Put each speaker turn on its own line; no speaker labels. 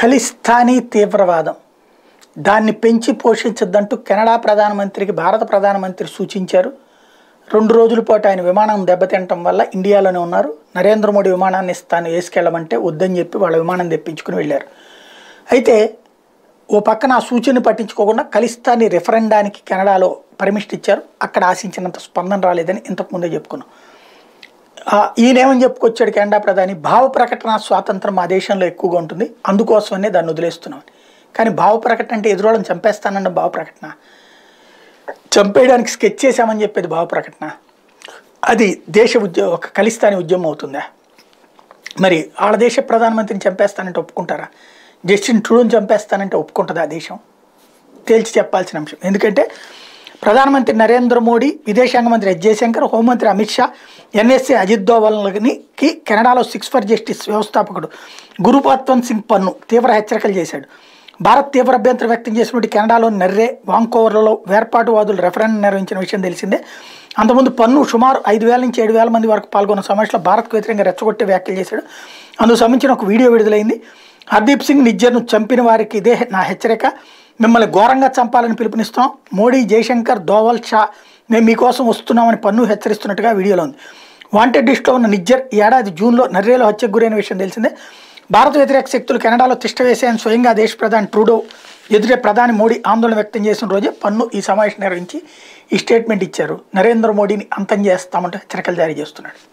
ఖలిస్తానీ తీవ్రవాదం దాన్ని పెంచి పోషించద్దంటూ కెనడా ప్రధానమంత్రికి భారత ప్రధానమంత్రి సూచించారు రెండు రోజుల పాటు ఆయన విమానం దెబ్బతినటం వల్ల ఇండియాలోనే ఉన్నారు నరేంద్ర మోడీ విమానాన్ని తాను వేసుకెళ్ళమంటే వద్దని చెప్పి వాళ్ళ విమానం తెప్పించుకుని వెళ్ళారు అయితే ఓ పక్కన ఆ సూచన పట్టించుకోకుండా ఖలిస్తానీ రెఫరెండానికి కెనడాలో పర్మిషన్ ఇచ్చారు అక్కడ ఆశించినంత స్పందన రాలేదని ఇంతకుముందే చెప్పుకున్నాం ఆ, ఈయనేమని చెప్పుకొచ్చాడు కెనడా ప్రధాని భావ ప్రకటన స్వాతంత్రం మా దేశంలో ఎక్కువగా ఉంటుంది అందుకోసమనే దాన్ని వదిలేస్తున్నాం కానీ భావ ప్రకటన అంటే ఎదురోళ్ళని చంపేస్తానన్న భావ ప్రకటన చంపేయడానికి స్కెచ్ చేశామని చెప్పేది భావ ప్రకటన అది దేశ ఉద్యోగం ఒక ఖలిస్తానీ ఉద్యమం అవుతుందా మరి వాళ్ళ దేశ ప్రధానమంత్రిని చంపేస్తానంటే ఒప్పుకుంటారా జస్టిన్ ట్రూడోని చంపేస్తానంటే ఒప్పుకుంటుందా ఆ దేశం తేల్చి చెప్పాల్సిన అంశం ఎందుకంటే ప్రధానమంత్రి నరేంద్ర మోడీ విదేశాంగ మంత్రి ఎస్ జయశంకర్ హోంమంత్రి అమిత్ షా ఎన్ఎస్ఏ అజిత్ దోవల్కి కెనడాలో సిక్స్ ఫర్ జస్టిస్ వ్యవస్థాపకుడు గురుపాత్వన్ సింగ్ పన్ను తీవ్ర హెచ్చరికలు చేశాడు భారత్ తీవ్ర అభ్యంతరం వ్యక్తం చేసినటువంటి కెనడాలోని నర్రే వాంకోవర్లలో వేర్పాటువాదులు రెఫరెండం నిర్వహించిన విషయం తెలిసిందే అంతకుముందు పన్ను సుమారు ఐదు వేల నుంచి ఏడు వేల మంది వరకు పాల్గొన్న సమావేశంలో భారత్కు వ్యతిరేకంగా రెచ్చగొట్టే వ్యాఖ్యలు చేశాడు అందుకు సంబంధించిన ఒక వీడియో విడుదలైంది హర్దీప్ సింగ్ నిజ్జర్ను చంపిన వారికి ఇదే నా హెచ్చరిక మిమ్మల్ని ఘోరంగా చంపాలని పిలుపునిస్తాం మోడీ జయశంకర్ దోవల్ షా మేము మీకోసం వస్తున్నామని పన్ను హెచ్చరిస్తున్నట్టుగా వీడియోలో ఉంది వాంటెడ్ లిస్ట్లో ఉన్న నిజ్జర్ ఈ ఏడాది జూన్లో నర్రేలో హత్యకు గురైన విషయం తెలిసిందే భారత వ్యతిరేక శక్తులు కెనడాలో తిష్ట వేసాయని స్వయంగా దేశ ప్రధాని ట్రూడో ఎదురే ప్రధాని మోడీ ఆందోళన వ్యక్తం చేసిన రోజే పన్ను ఈ సమావేశం నిర్వహించి ఈ స్టేట్మెంట్ ఇచ్చారు నరేంద్ర మోడీని అంతం చేస్తామంటూ హెచ్చరికలు జారీ చేస్తున్నాడు